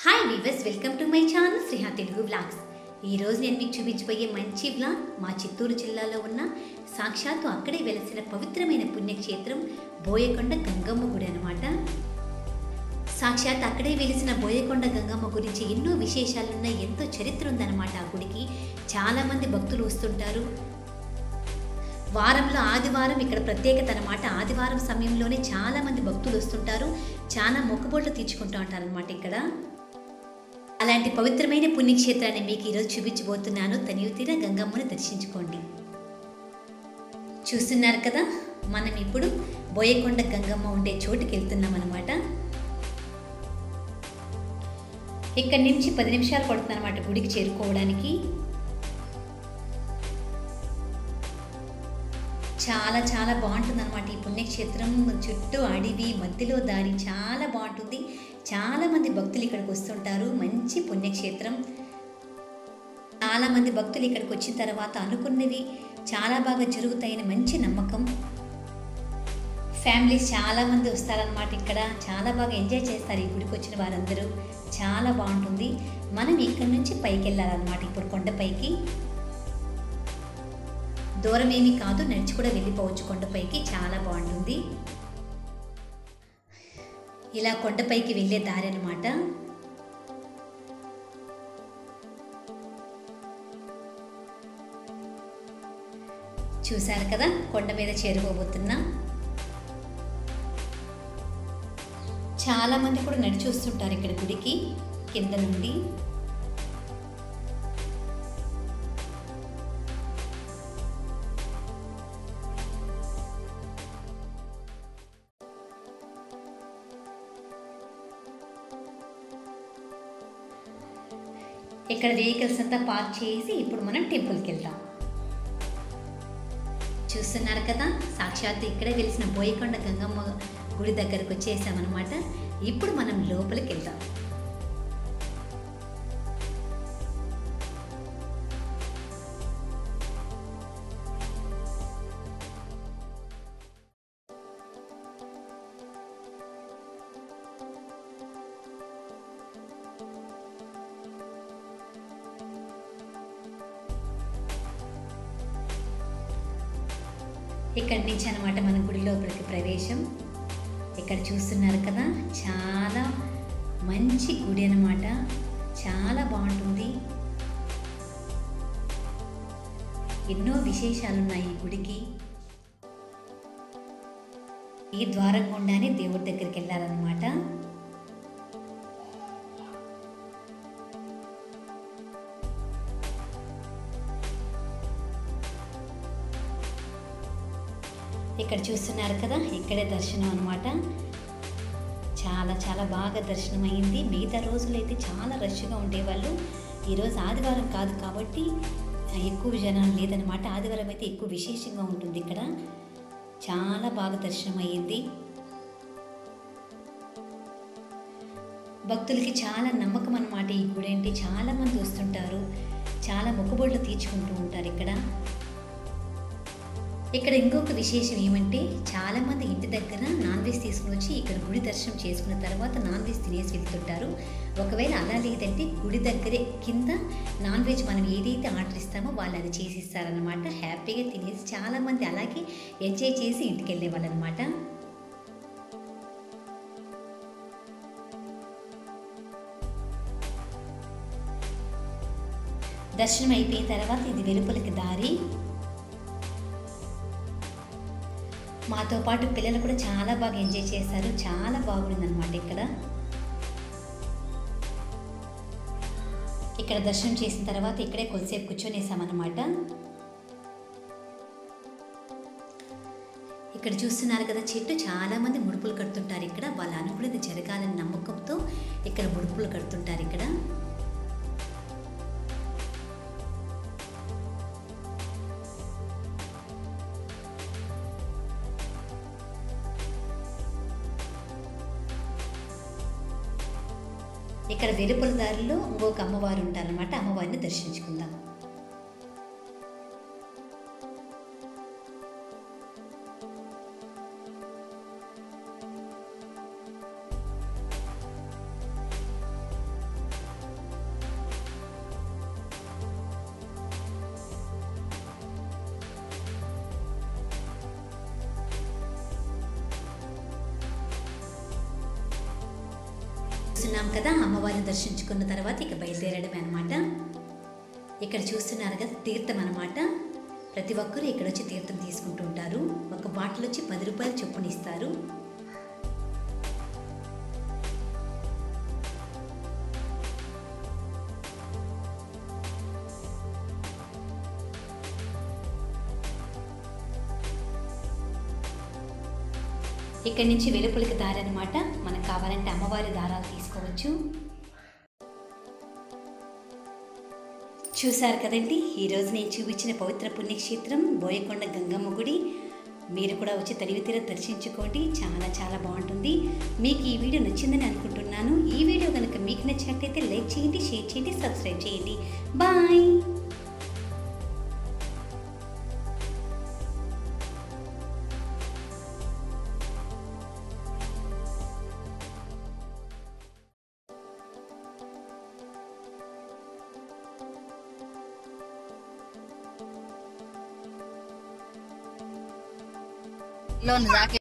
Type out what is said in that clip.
hi viewers welcome to my channel Sriha Telugu vlogs ఈరోజు నేను మీకు చూపించబోయే మంచి వ్లాగ్ మా చిత్తూరు జిల్లాలో ఉన్న సాక్షాత్తు అక్కడే వెలసిన పవిత్రమైన పుణ్యక్షేత్రం బోయకొండ గంగమ్మ గుడి అనమాట సాక్షాత్ అక్కడే వెలిసిన బోయకొండ గంగమ్మ గురించి ఎన్నో విశేషాలున్న ఎంతో చరిత్ర ఉందన్నమాట ఆ గుడికి చాలామంది భక్తులు వస్తుంటారు వారంలో ఆదివారం ఇక్కడ ప్రత్యేకత అనమాట ఆదివారం సమయంలోనే చాలా మంది భక్తులు వస్తుంటారు చాలా మొక్కుబొట్లు తీర్చుకుంటూ ఉంటారు అనమాట ఇక్కడ అలాంటి పవిత్రమైన పుణ్యక్షేత్రాన్ని మీకు ఈరోజు చూపించబోతున్నాను తనియుతీర గంగమ్మని దర్శించుకోండి చూస్తున్నారు కదా మనం ఇప్పుడు బోయకొండ గంగమ్మ ఉండే చోటుకి వెళ్తున్నాం అనమాట ఇక్కడి నుంచి పది నిమిషాలు పడుతుంది అనమాట గుడికి చేరుకోవడానికి చాలా చాలా బాగుంటుంది అనమాట ఈ పుణ్యక్షేత్రం చుట్టూ అడవి మధ్యలో దారి చాలా బాగుంటుంది చాలా మంది భక్తులు ఇక్కడికి వస్తుంటారు మంచి పుణ్యక్షేత్రం చాలా మంది భక్తులు ఇక్కడికి వచ్చిన తర్వాత అనుకున్నవి చాలా బాగా జరుగుతాయని మంచి నమ్మకం ఫ్యామిలీస్ చాలా మంది వస్తారనమాట ఇక్కడ చాలా బాగా ఎంజాయ్ చేస్తారు ఈ గుడికి వచ్చిన వారందరూ చాలా బాగుంటుంది మనం ఇక్కడ నుంచి పైకి వెళ్ళాలన్నమాట ఇప్పుడు కొండపైకి దూరం ఏమీ కాదు నడిచి కూడా వెళ్ళిపోవచ్చు కొండపైకి చాలా బాగుంటుంది ఇలా కొండపైకి వెళ్ళే దారి అనమాట చూశారు కదా కొండ మీద చేరుకోబోతున్నా చాలా మంది కూడా నడిచి వస్తుంటారు ఇక్కడ గుడికి కింద నుండి ఇక్కడ వెహికల్స్ అంతా పార్క్ చేసి ఇప్పుడు మనం టెంపుల్కి వెళ్దాం చూస్తున్నారు కదా సాక్షాత్తు ఇక్కడే వెలిసిన బోయకొండ గంగమ్మ గుడి దగ్గరకు వచ్చేసామన్నమాట ఇప్పుడు మనం లోపలికి వెళ్దాం ఇక్కడి నుంచి అనమాట మన గుడి లోపలికి ప్రవేశం ఇక్కడ చూస్తున్నారు కదా చాలా మంచి గుడి అనమాట చాలా బాగుంటుంది ఎన్నో విశేషాలు ఉన్నాయి ఈ గుడికి ఈ ద్వారం గుండానే దేవుడి దగ్గరికి వెళ్ళాలన్నమాట ఇక్కడ చూస్తున్నారు కదా ఇక్కడే దర్శనం అనమాట చాలా చాలా బాగా దర్శనం అయింది మిగతా రోజులైతే చాలా రష్గా ఉండేవాళ్ళు ఈరోజు ఆదివారం కాదు కాబట్టి ఎక్కువ జనాలు లేదనమాట ఆదివారం అయితే ఎక్కువ విశేషంగా ఉంటుంది ఇక్కడ చాలా బాగా దర్శనం అయ్యింది భక్తులకి చాలా నమ్మకం అనమాట ఈ గుడి అంటే చాలా మంది వస్తుంటారు చాలా మొక్కుబడులు తీర్చుకుంటూ ఉంటారు ఇక్కడ ఇక్కడ ఇంకొక విశేషం ఏమంటే చాలామంది ఇంటి దగ్గర నాన్ వెజ్ తీసుకుని వచ్చి ఇక్కడ గుడి దర్శనం చేసుకున్న తర్వాత నాన్ వెజ్ తినేసి వెళ్తుంటారు ఒకవేళ అలా లేదంటే గుడి దగ్గరే కింద నాన్ వెజ్ మనం ఏదైతే ఆర్డర్ ఇస్తామో వాళ్ళు అది చేసి ఇస్తారనమాట హ్యాపీగా తినేసి చాలామంది అలాగే ఎంజాయ్ చేసి ఇంటికి వెళ్ళేవాళ్ళు అనమాట దర్శనం అయిపోయిన తర్వాత ఇది వెలుపలికి దారి మాతో పాటు పిల్లలు కూడా చాలా బాగా ఎంజాయ్ చేశారు చాలా బాగుంది అనమాట ఇక్కడ ఇక్కడ దర్శనం చేసిన తర్వాత ఇక్కడే కొద్దిసేపు కూర్చొనేసామన్నమాట ఇక్కడ చూస్తున్నారు కదా చెట్టు చాలా మంది ముడుపులు కడుతుంటారు ఇక్కడ వాళ్ళ అనుకునేది జరగాలని నమ్మకంతో ఇక్కడ ముడుపులు కడుతుంటారు ఇక్కడ ఇక్కడ వెలుపల దారిలో ఇంకొక అమ్మవారు ఉంటారనమాట అమ్మవారిని దర్శించుకుందాం చూస్తున్నాం కదా అమ్మవారిని దర్శించుకున్న తర్వాత ఇక బయలుదేరడమే అనమాట ఇక్కడ చూస్తున్నారు కదా తీర్థం అనమాట ప్రతి ఒక్కరూ ఇక్కడ వచ్చి తీర్థం తీసుకుంటూ ఉంటారు ఒక బాటిల్ వచ్చి పది రూపాయలు చొప్పున ఇస్తారు ఇక్కడి నుంచి వెలుపలికి దారి అనమాట మనకు కావాలంటే అమ్మవారి దారాలు తీసుకోవచ్చు చూశారు కదండి ఈరోజు నేను చూపించిన పవిత్ర పుణ్యక్షేత్రం బోయకొండ గంగమ్మ గుడి మీరు కూడా వచ్చి తనివి తీర దర్శించుకోండి చాలా చాలా బాగుంటుంది మీకు ఈ వీడియో నచ్చిందని అనుకుంటున్నాను ఈ వీడియో కనుక మీకు నచ్చినట్లయితే లైక్ చేయండి షేర్ చేయండి సబ్స్క్రైబ్ చేయండి బాయ్ లోన్ దాకా